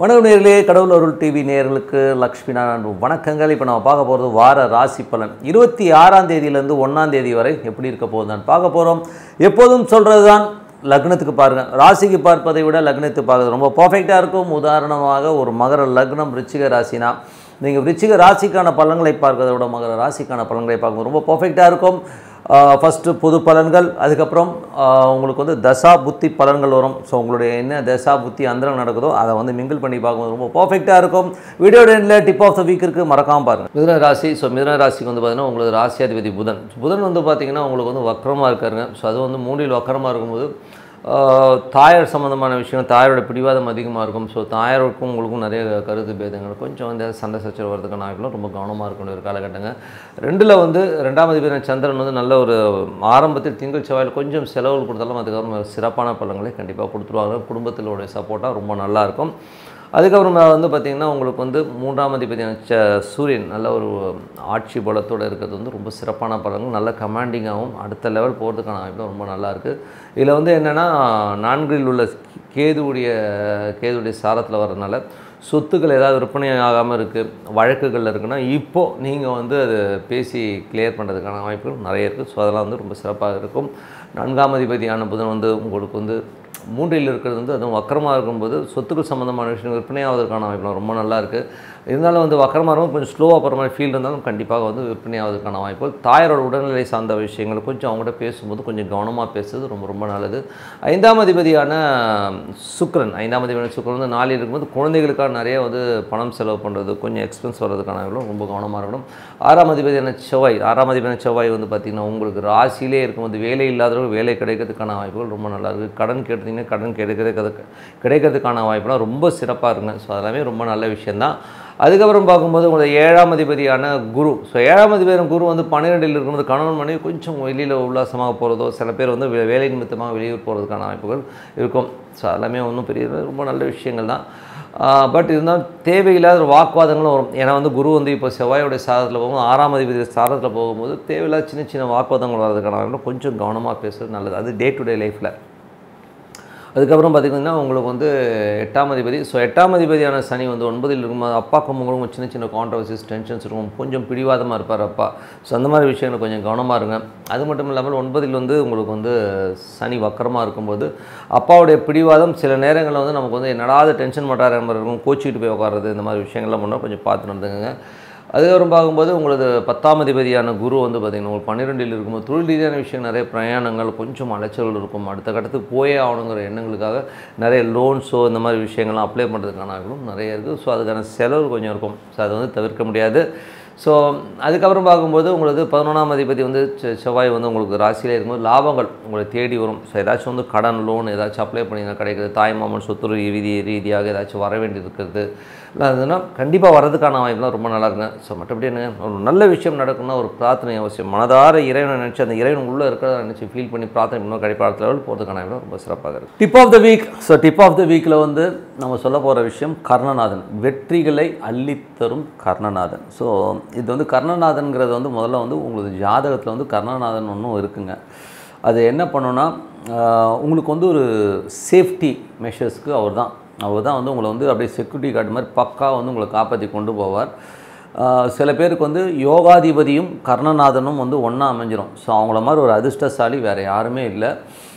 வணக்கம் நேர்களே கடவுள் அருள் டிவி நேயர்களுக்கு லக்ஷ்மி நாராயண் வணக்கங்கள் இப்போ நம்ம பார்க்க போகிறது வார ராசி பலன் இருபத்தி ஆறாம் தேதியிலேருந்து ஒன்றாம் தேதி வரை எப்படி இருக்க போகுதுன்னு பார்க்க போகிறோம் எப்போதும் சொல்கிறது தான் லக்னத்துக்கு பாருங்கள் ராசிக்கு பார்ப்பதை விட லக்னத்துக்கு பார்க்குறது ரொம்ப பர்ஃபெக்டாக இருக்கும் உதாரணமாக ஒரு மகர லக்னம் ரிச்சிக ராசினா நீங்கள் விருச்சிக ராசிக்கான பலன்களை பார்க்கறதை விட மகர ராசிக்கான பலன்களை பார்க்கும்போது ரொம்ப பர்ஃபெக்டாக இருக்கும் ஃபஸ்ட்டு பொது பலன்கள் அதுக்கப்புறம் ஆஹ், உங்களுக்கு வந்து தசா புத்தி பலன்கள் வரும் ஸோ உங்களுடைய என்ன தசா புத்தி அந்தரம் நடக்குதோ அதை வந்து மிங்கிள் பண்ணி பார்க்கும்போது ரொம்ப பர்ஃபெக்டாக இருக்கும் வீடியோ எண்டில் டிப் ஆஃப் த வீக் இருக்குது மறக்காமல் பாருங்கள் மிதுன ராசி ஸோ மிதுன ராசிக்கு வந்து பார்த்தீங்கன்னா உங்களுக்கு ராசியாதிபதி புதன் புதன் வந்து பார்த்தீங்கன்னா உங்களுக்கு வந்து வக்கரமாக இருக்காருங்க ஸோ அது வந்து மூடியில் வக்கரமாக இருக்கும்போது ஆஹ், தாயார் சம்மந்தமான விஷயம் தாயாரோட பிடிவாதம் அதிகமாக இருக்கும் ஸோ தாயாருக்கும் உங்களுக்கும் நிறைய கருத்து பேதங்கள் கொஞ்சம் வந்து சண்டை சச்சரவு வரதுக்கான வாய்ப்புலாம் ரொம்ப கவனமாக இருக்கணும் ஒரு காலகட்டங்க ரெண்டில் வந்து ரெண்டாம் அதிபதி சந்திரன் வந்து நல்ல ஒரு ஆரம்பத்தில் திங்கள் செவ்வாயில் கொஞ்சம் செலவுகள் கொடுத்தாலும் அதுக்கப்புறம் சிறப்பான பலன்களை கண்டிப்பாக கொடுத்துருவாங்க குடும்பத்திலோட சப்போர்ட்டாக ரொம்ப நல்லாயிருக்கும் அதுக்கப்புறம் வந்து பார்த்திங்கன்னா உங்களுக்கு வந்து மூன்றாம் அதிபதியான ச சூரியன் நல்ல ஒரு ஆட்சி பலத்தோடு இருக்கிறது வந்து ரொம்ப சிறப்பான பலன்கள் நல்ல கமாண்டிங்காகவும் அடுத்த லெவல் போகிறதுக்கான வாய்ப்பு ரொம்ப நல்லா இருக்குது இதில் வந்து என்னென்னா நான்கில் உள்ள கேதுவுடைய கேதுவுடைய சாரத்தில் வர்றதுனால சொத்துக்கள் ஏதாவது விற்பனை ஆகாமல் இருக்குது வழக்குகள் இருக்குன்னா இப்போது நீங்கள் வந்து அதை பேசி கிளியர் பண்ணுறதுக்கான வாய்ப்புகள் நிறைய இருக்குது ஸோ அதெல்லாம் வந்து ரொம்ப சிறப்பாக இருக்கும் நான்காம் அதிபதியான புதன் வந்து உங்களுக்கு வந்து மூன்றில் இருக்கிறது வந்து அதுவும் வக்கரமாக இருக்கும்போது சொத்துக்கள் சம்மந்தமான விஷயம் விற்பனையாவதற்கான வாய்ப்புலாம் ரொம்ப நல்லா இருக்குது இருந்தாலும் வந்து வக்கரமாக இருக்கும் கொஞ்சம் ஸ்லோவாக போகிற மாதிரி ஃபீல் இருந்தாலும் கண்டிப்பாக வந்து விற்பனையாவதற்கான வாய்ப்புகள் தாயாரோட உடல்நிலை சார்ந்த விஷயங்கள் கொஞ்சம் அவங்ககிட்ட பேசும்போது கொஞ்சம் கவனமாக பேசுறது ரொம்ப ரொம்ப நல்லது ஐந்தாம் அதிபதியான சுக்கிரன் ஐந்தாம் அதிபதியான சுக்கிரன் வந்து நாளில் இருக்கும்போது குழந்தைகளுக்காக நிறைய வந்து பணம் செலவு பண்ணுறது கொஞ்சம் எக்ஸ்பென்ஸ் வர்றதுக்கான வாய்ப்புகளும் ரொம்ப கவனமாக இருக்கணும் ஆறாம் அதிபதியான செவ்வாய் ஆறாம் அதிபதியான செவ்வாய் வந்து பார்த்திங்கன்னா உங்களுக்கு ராசியிலே இருக்கும்போது வேலை இல்லாதவர்கள் வேலை கிடைக்கிறதுக்கான வாய்ப்புகள் ரொம்ப நல்லா இருக்குது கடன் கேட்டிங்கன்னா கடன் கிடைக்கிறது கிடைக்கிறதுக்கான வாய்ப்புலாம் ரொம்ப சிறப்பாக இருக்குங்க ஸோ அதெல்லாமே ரொம்ப நல்ல விஷயந்தான் அதுக்கப்புறம் பார்க்கும்போது உங்களோட ஏழாம் அதிபதியான குரு ஸோ ஏழாம் அதிபதியான குரு வந்து பன்னிரெண்டில் இருக்கும்போது கணவன் மனைவி கொஞ்சம் வெளியில் உல்லாசமாக போகிறதோ சில பேர் வந்து வே- வேலை நிமித்தமாக வெளியூர் போகிறதுக்கான வாய்ப்புகள் இருக்கும் ஸோ எல்லாமே ஒன்றும் பெரிய ரொம்ப நல்ல விஷயங்கள் தான் பட் இருந்தாலும் தேவையில்லாத ஒரு வாக்குவாதங்களும் வரும் ஏன்னா வந்து குரு வந்து இப்போ செவ்வாயோடைய சாதத்தில் போகும்போது ஆறாம் அதிபதி சாதத்தில் போகும்போது தேவையில்லாத சின்ன சின்ன வாக்குவாதங்கள் வர்றதுக்கான வாய்ப்புகள் கொஞ்சம் கவனமாக பேசுறது நல்லது அது டே டு டே லைஃப்பில் அதுக்கப்புறம் பார்த்திங்கன்னா உங்களுக்கு வந்து எட்டாம் அதிபதி ஸோ எட்டாம் அதிபதியான சனி வந்து ஒன்பதில் இருக்கும்போது அப்பாக்கும் உங்களுக்கு சின்ன சின்ன கான்ட்ரவர்சிஸ் டென்ஷன்ஸ் இருக்கும் கொஞ்சம் பிடிவாதமாக இருப்பார் அப்பா ஸோ அந்த மாதிரி விஷயங்கள் கொஞ்சம் கவனமாக இருங்க அது மட்டும் இல்லாமல் ஒன்பதில் வந்து உங்களுக்கு வந்து சனி வக்கரமாக இருக்கும்போது அப்பாவுடைய பிடிவாதம் சில நேரங்களில் வந்து நமக்கு வந்து என்னடாத டென்ஷன் பண்ணுறாரு மாதிரி இருக்கும் கோச்சிக்கிட்டு போய் உட்காறது இந்த மாதிரி விஷயங்கள்லாம் பண்ணால் கொஞ்சம் பார்த்து நடந்துங்க அதுக்கப்புறம் பார்க்கும்போது உங்களது பத்தாம் அதிபதியான குரு வந்து பார்த்திங்கன்னா உங்களுக்கு பன்னிரெண்டில் இருக்கும்போது தொழில் ரீதியான விஷயம் நிறைய பிரயாணங்கள் கொஞ்சம் அலைச்சல்கள் இருக்கும் அடுத்த கட்டத்துக்கு போயே ஆகணுங்கிற எண்ணங்களுக்காக நிறைய லோன்ஸோ இந்த மாதிரி விஷயங்கள்லாம் அப்ளை பண்ணுறதுக்கான வாய்ப்புகளும் நிறைய இருக்குது ஸோ அதுக்கான செலவு கொஞ்சம் இருக்கும் ஸோ அதை வந்து தவிர்க்க முடியாது ஸோ அதுக்கப்புறம் பார்க்கும்போது உங்களுக்கு பதினொன்றாம் அதிபதி வந்து செ- செவ்வாய் வந்து உங்களுக்கு ராசியிலே இருக்கும்போது லாபங்கள் உங்களை தேடி வரும் ஸோ ஏதாச்சும் வந்து கடன் லோன் ஏதாச்சும் அப்ளை பண்ணிங்கன்னா கிடைக்கிறது தாய் மாமன் சொத்து ரீதி ரீதியாக ஏதாச்சும் வர வேண்டி இருக்கிறது இல்லை அதுனா கண்டிப்பாக வரதுக்கான வாய்ப்புலாம் ரொம்ப நல்லா இருக்குங்க ஸோ மற்றபடி என்ன ஒரு நல்ல விஷயம் நடக்கணும்னா ஒரு பிரார்த்தனை அவசியம் மனதார இறைவனை நினச்சி அந்த இறைவன் உள்ளே இருக்கிறத நினச்சி ஃபீல் பண்ணி பிரார்த்தனை பண்ணணும் கடைப்பாளத்தில் லெவல் போகிறதுக்கான வாய்ப்பு ரொம்ப சிறப்பாக இருக்குது tip of the week so tip of the வீக்கில் வந்து நம்ம சொல்ல போகிற விஷயம் கர்ணநாதன் வெற்றிகளை அள்ளித்தரும் கர்ணநாதன் ஸோ இது வந்து கர்ணநாதன்கிறது வந்து முதல்ல வந்து உங்களது ஜாதகத்தில் வந்து கர்ணநாதன் ஒன்றும் இருக்குங்க அது என்ன பண்ணுன்னா ஆஹ், உங்களுக்கு வந்து ஒரு சேஃப்டி மெஷர்ஸ்க்கு அவர் தான் அவர் தான் வந்து உங்களை வந்து அப்படியே செக்யூரிட்டி கார்டு மாதிரி பக்கா வந்து உங்களை காப்பாற்றி கொண்டு போவார் ஆஹ், சில பேருக்கு வந்து யோகாதிபதியும் கர்ணநாதனும் வந்து ஒன்றா அமைஞ்சிரும் ஸோ அவங்கள மாதிரி ஒரு அதிர்ஷ்டசாலி வேறு யாருமே இல்லை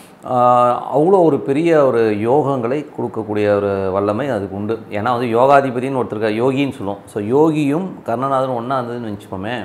ஆஹ், அவ்வளோ ஒரு பெரிய ஒரு யோகங்களை கொடுக்கக்கூடிய ஒரு வல்லமை அதுக்கு உண்டு ஏன்னா வந்து யோகாதிபதின்னு ஒருத்தர் யோகின்னு சொல்லுவோம் ஸோ யோகியும் கர்ணநாதனும் ஒன்றா இருந்ததுன்னு வச்சுப்போமே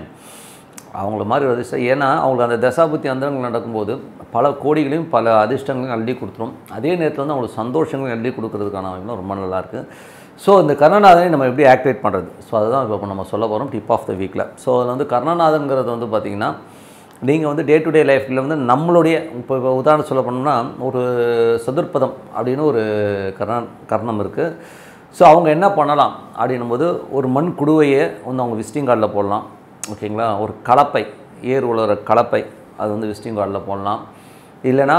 அவங்கள மாதிரி ஒரு அதிர்ஷ்டம் ஏன்னா அவங்களுக்கு அந்த தசாபுத்தி அந்தரங்கள் நடக்கும்போது பல கோடிகளையும் பல அதிர்ஷ்டங்களையும் அள்ளி கொடுத்துரும் அதே நேரத்தில் வந்து அவங்களுக்கு சந்தோஷங்களையும் அள்ளி கொடுக்கறதுக்கான வாய்ப்புலாம் ரொம்ப நல்லாயிருக்கு ஸோ இந்த கருணாநாதனை நம்ம எப்படி ஆக்டிவேட் பண்ணுறது ஸோ அதுதான் இப்போ நம்ம சொல்ல போகிறோம் டிப் ஆஃப் த வீக்கில் ஸோ அதில் வந்து கருணாநாதன்கிறது வந்து பார்த்திங்கன்னா நீங்கள் வந்து டே டு டே லைஃப்பில் வந்து நம்மளுடைய இப்போ இப்போ உதாரணம் சொல்ல போனோம்னா ஒரு சதுர்ப்பதம் அப்படின்னு ஒரு கர்ண கர்ணம் இருக்குது ஸோ அவங்க என்ன பண்ணலாம் அப்படின்னும் போது ஒரு மண் குடுவையை வந்து அவங்க விசிட்டிங் கார்டில் போடலாம் ஓகேங்களா ஒரு கலப்பை ஏர் உழுற கலப்பை அது வந்து விசிட்டிங் கார்டில் போடலாம் இல்லைன்னா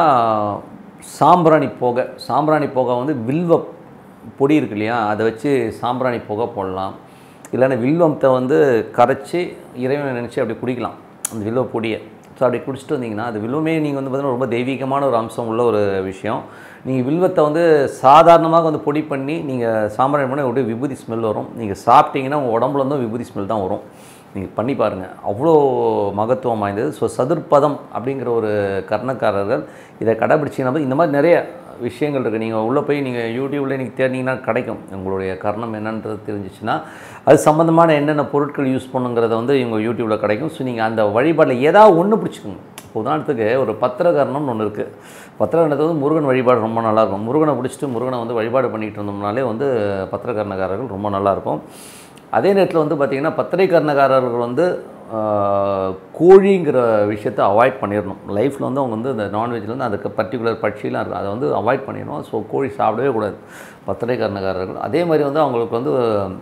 சாம்பிராணி புகை சாம்பிராணி புகை வந்து வில்வ பொடி இருக்கு இல்லையா அதை வச்சு சாம்பிராணி புகை போடலாம் இல்லைன்னா வில்வத்தை வந்து கரைச்சி இறைவனை நினச்சி அப்படி குடிக்கலாம் அந்த வில்வ பொடியை ஸோ அப்படி குடிச்சிட்டு வந்தீங்கன்னா அது வில்வமே நீங்கள் வந்து பார்த்தீங்கன்னா ரொம்ப தெய்வீகமான ஒரு அம்சம் உள்ள ஒரு விஷயம் நீங்கள் வில்வத்தை வந்து சாதாரணமாக வந்து பொடி பண்ணி நீங்கள் சாம்பிராணி பண்ணி அப்படியே விபூதி ஸ்மெல் வரும் நீங்கள் சாப்பிட்டீங்கன்னா உங்கள் உடம்புல இருந்தும் விபூதி ஸ்மெல் தான் வரும் நீங்கள் பண்ணி பாருங்கள் அவ்வளோ மகத்துவம் வாய்ந்தது ஸோ சதுர்பதம் அப்படிங்கிற ஒரு கர்ணக்காரர்கள் இதை கடைபிடிச்சிங்கன்னா இந்த மாதிரி நிறைய விஷயங்கள் இருக்குது நீங்கள் உள்ளே போய் நீங்கள் யூடியூப்பில் நீங்கள் தேடினீங்கன்னா கிடைக்கும் உங்களுடைய கர்ணம் என்னன்றது தெரிஞ்சிச்சுன்னா அது சம்மந்தமான என்னென்ன பொருட்கள் யூஸ் பண்ணுங்கிறத வந்து இவங்க யூடியூப்பில் கிடைக்கும் ஸோ நீங்கள் அந்த வழிபாட்டில் ஏதாவது ஒன்று பிடிச்சிக்கோங்க இப்போ உதாரணத்துக்கு ஒரு பத்திரகரணம்னு ஒன்று இருக்குது பத்திரகரணத்தை வந்து முருகன் வழிபாடு ரொம்ப நல்லாயிருக்கும் முருகனை பிடிச்சிட்டு முருகனை வந்து வழிபாடு பண்ணிகிட்டு இருந்தோம்னாலே வந்து பத்திரகரணக்காரர்கள் ரொம்ப நல்லாயிருக்கும் அதே நேரத்தில் வந்து பார்த்திங்கன்னா பத்திரிகரணக்காரர்கள் வந்து ஆஹ், கோழிங்கிற விஷயத்தை அவாய்ட் பண்ணிடணும் லைஃப்பில் வந்து அவங்க வந்து இந்த நான்வெஜ்ல வந்து அதுக்கு பர்டிகுலர் பட்சிலாம் இருக்குது அதை வந்து அவாய்ட் பண்ணிடணும் ஸோ கோழி சாப்பிடவே கூடாது பத்திரிகரணக்காரர்கள் அதே மாதிரி வந்து அவங்களுக்கு வந்து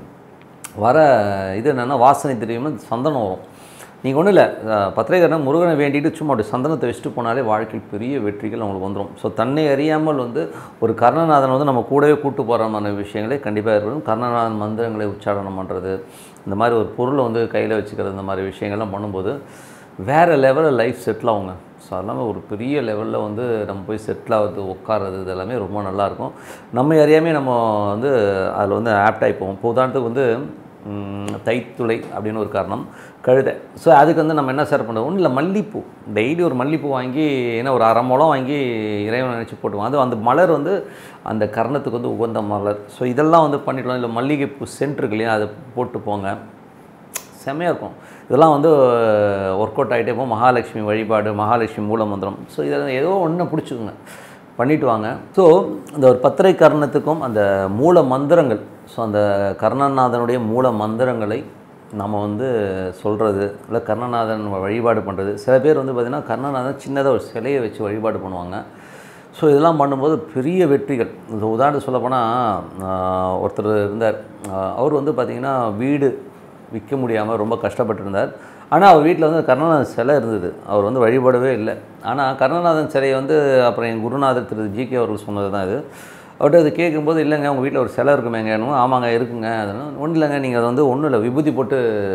வர இது என்னென்னா வாசனை தெரியும்னா சந்தனம் வரும் நீங்கள் ஒன்றும் இல்லை பத்திரிகரணம் முருகனை வேண்டிட்டு சும்மா அப்படி சந்தனத்தை வச்சுட்டு போனாலே வாழ்க்கையில் பெரிய வெற்றிகள் அவங்களுக்கு வந்துடும் ஸோ தன்னை அறியாமல் வந்து ஒரு கர்ணநாதன் வந்து நம்ம கூடவே கூட்டு போகிற மாதிரி விஷயங்களே கண்டிப்பாக இருக்கணும் கர்ணநாதன் மந்திரங்களை உச்சாரணம் பண்ணுறது இந்த மாதிரி ஒரு பொருளை வந்து கையில் வச்சுக்கிறது இந்த மாதிரி விஷயங்கள்லாம் பண்ணும்போது வேறு லெவலில் லைஃப் செட்டில் ஆகுங்க ஸோ அதெல்லாமே ஒரு பெரிய லெவலில் வந்து நம்ம போய் செட்டில் ஆகுது உட்காறது இது எல்லாமே ரொம்ப நல்லாயிருக்கும் நம்ம அறியாமே நம்ம வந்து அதில் வந்து ஆப்ட் ஆகிப்போம் இப்போ உதாரணத்துக்கு வந்து ம், தைத்துளை அப்படின்னு ஒரு காரணம் கழுதை ஸோ அதுக்கு வந்து நம்ம என்ன சார் பண்ணுறோம் ஒன்றும் இல்லை மல்லிப்பூ டெய்லி ஒரு மல்லிப்பூ வாங்கி ஏன்னா ஒரு அரை முழம் வாங்கி இறைவன் நினச்சி போட்டுவோம் அது அந்த மலர் வந்து அந்த கர்ணத்துக்கு வந்து உகந்த மலர் ஸோ இதெல்லாம் வந்து பண்ணிடலாம் இல்லை மல்லிகைப்பூ சென்ட் இருக்கு இல்லையா அதை போட்டு போங்க செம்மையாக இருக்கும் இதெல்லாம் வந்து ஒர்க் அவுட் ஆகிட்டே போகும் மகாலட்சுமி வழிபாடு மகாலட்சுமி மூலமந்திரம் ஸோ இதில் ஏதோ ஒன்று பிடிச்சிக்கோங்க பண்ணிட்டு வாங்க ஸோ இந்த ஒரு பத்திரை கர்ணத்துக்கும் அந்த மூல மந்திரங்கள் ஸோ அந்த கர்ணநாதனுடைய மூல மந்திரங்களை நம்ம வந்து சொல்கிறது இல்லை கர்ணநாதன் வழிபாடு பண்ணுறது சில பேர் வந்து பார்த்திங்கன்னா கர்ணநாதன் சின்னதாக ஒரு சிலையை வச்சு வழிபாடு பண்ணுவாங்க ஸோ இதெல்லாம் பண்ணும்போது பெரிய வெற்றிகள் இந்த உதாரணம் சொல்லப்போனால் ஒருத்தர் இருந்தார் ஆஹ் அவர் வந்து பார்த்திங்கன்னா வீடு விற்க முடியாமல் ரொம்ப கஷ்டப்பட்டு இருந்தார் ஆனால் அவர் வீட்டில் வந்து கருணாநாதன் சிலை இருந்தது அவர் வந்து வழிபடவே இல்லை ஆனால் கருணாநாதன் சிலையை வந்து அப்புறம் என் குருநாதர் திரு ஜிகே அவர்கள் சொன்னது தான் இது அவர்கிட்ட அது கேட்கும்போது இல்லைங்க உங்கள் வீட்டில் ஒரு சிலை இருக்குமேங்க என்னமோ ஆமாங்க இருக்குங்க அதனால் ஒன்றும் இல்லைங்க நீங்கள் அதை வந்து ஒன்றும் இல்லை விபூதி போட்டு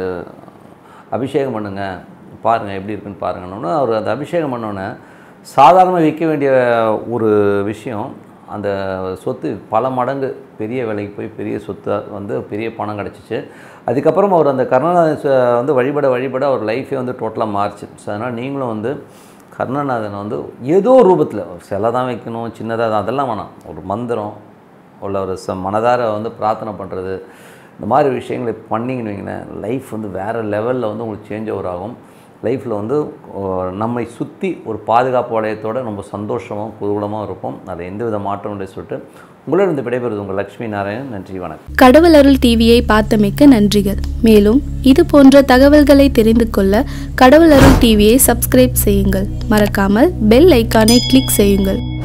அபிஷேகம் பண்ணுங்க பாருங்கள் எப்படி இருக்குன்னு பாருங்கன்னு அவர் அந்த அபிஷேகம் பண்ணோன்னே சாதாரணமாக விற்க வேண்டிய ஒரு விஷயம் அந்த சொத்து பல மடங்கு பெரிய விலைக்கு போய் பெரிய சொத்து வந்து பெரிய பணம் கிடச்சிச்சு அதுக்கப்புறம் அவர் அந்த கருணாநாதன் ச- வந்து வழிபட வழிபட அவர் லைஃபே வந்து டோட்டலாக மாறிச்சு ஸோ அதனால் நீங்களும் வந்து கருணாநாதனை வந்து ஏதோ ஒரு ரூபத்தில் சிலை தான் வைக்கணும் சின்னதாக அதெல்லாம் வேணாம் ஒரு மந்திரம் உள்ள ஒரு ச மனதார வந்து பிரார்த்தனை பண்ணுறது இந்த மாதிரி விஷயங்களை பண்ணிங்கன்னு வைங்களேன் லைஃப் வந்து வேறு லெவலில் வந்து உங்களுக்கு சேஞ்ச் ஓவர் ஆகும் லைஃப்பில் வந்து ஓ, நம்மை சுற்றி ஒரு பாதுகாப்பு வளையத்தோட ரொம்ப சந்தோஷமாகவும் குதூகலமாக இருப்போம் அதில் எந்தவித மாற்றம் இல்லை சொல்லிட்டு உங்களிடம் விடைபெறுவது உங்கள் லக்ஷ்மி நாராயணன் நன்றி வணக்கம் கடவுள் அருள் டிவியை பார்த்தமைக்க நன்றிகள் மேலும் இது போன்ற தகவல்களை தெரிந்து கொள்ள கடவுள் அருள் டிவியை சப்ஸ்கிரைப் செய்யுங்கள் மறக்காமல் பெல் ஐக்கானை கிளிக் செய்யுங்கள்